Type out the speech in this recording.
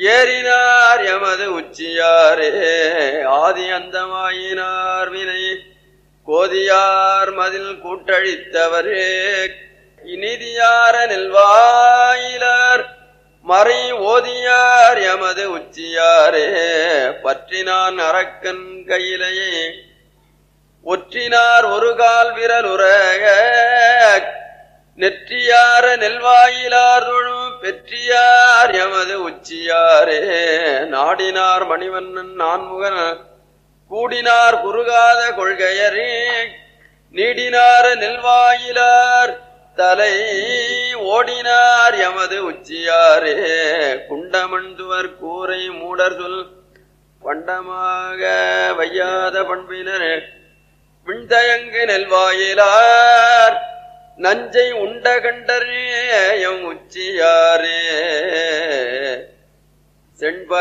ஏறினார் எமது உச்சியாரே ஆதி அந்தமாயினார் வினை கோதியார் மதில் கூட்டழித்தவரே இனிதியார நெல்வாயிலார் மறை ஓதியார் எமது உச்சியாரே பற்றினான் அரக்கன் கையிலேயே ஒற்றினார் ஒரு கால் விரலுரக நெற்றியார நெல்வாயிலார் தொழும் பெற்றியார் எமது உச்சியாரே நாடினார் மணிவண்ணன் நான்முகன் கூடினார் குறுகாத கொள்கையரே நீடினார நெல்வாயிலார் தலை ஓடினார் எமது உச்சியாரே குண்டமண்டுவர் கூரை மூடர் சொல் பண்டமாக வையாத பண்பினர் விண்தயங்கு நெல்வாயிலார் நஞ்சை உண்ட கண்டரே எம் உச்சியாரே செண்ப